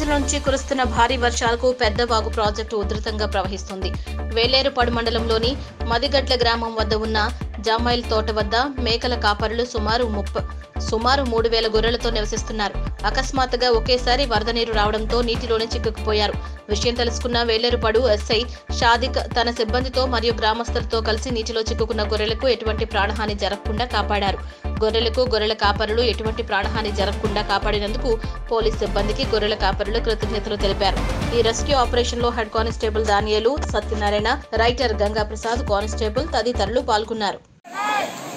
రోజుల నుంచి కురుస్తున్న భారీ వర్షాలకు పెద్దవాగు ప్రాజెక్టు ఉధృతంగా ప్రవహిస్తుంది వేలేరుపాడు మండలంలోని మదిగట్ల గ్రామం వద్ద ఉన్న జామాయిల్ తోట వద్ద మేకల కాపరులు సుమారు ముప్ప సుమారు మూడు వేల గొర్రెలతో నివసిస్తున్నారు అకస్మాత్తుగా ఒకేసారి వరద నీరు రావడంతో నీటిలోనే చిక్కుకుపోయారు విషయం తెలుసుకున్న వేలేరుపాడు ఎస్ఐ షాదిక్ తన సిబ్బందితో మరియు గ్రామస్తులతో కలిసి నీటిలో చిక్కుకున్న గొర్రెలకు ఎటువంటి ప్రాణహాని జరగకుండా కాపాడారు గొర్రెలకు గొర్రెల కాపరులు ఎటువంటి ప్రాణహాని జరగకుండా కాపాడినందుకు పోలీస్ సిబ్బందికి గొర్రెల కాపరులు కృతజ్ఞతలు తెలిపారు ఈ రెస్క్యూ ఆపరేషన్ లో head constable Daniyelu Satyanarayana writer Ganga Prasad constable తదితరులు పాల్గొన్నారు